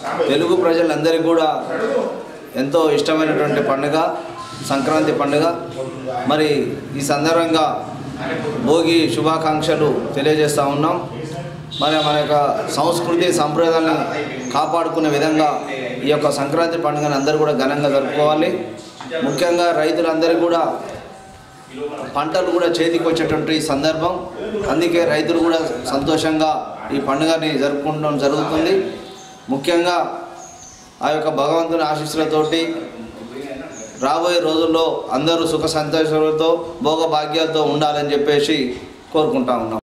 తెలుగు ప్రజలందరికీ కూడా ఎంతో ఇష్టమైనటువంటి పండుగ సంక్రాంతి పండుగ మరి ఈ సందర్భంగా భోగి శుభాకాంక్షలు తెలియజేస్తూ ఉన్నాం మరి మన యొక్క సంస్కృతి సంప్రదాయాలను కాపాడుకునే విధంగా ఈ యొక్క సంక్రాంతి పండుగను అందరూ కూడా ఘనంగా జరుపుకోవాలి ముఖ్యంగా రైతులందరికీ కూడా పంటలు కూడా చేతికి వచ్చేటువంటి ఈ సందర్భం అందుకే రైతులు కూడా సంతోషంగా ఈ పండుగని జరుపుకోవడం జరుగుతుంది ముఖ్యంగా ఆ యొక్క భగవంతుని ఆశీస్సులతోటి రాబోయే రోజుల్లో అందరూ సుఖ సంతోషాలతో భోగ భాగ్యాలతో ఉండాలని చెప్పేసి కోరుకుంటా ఉన్నాం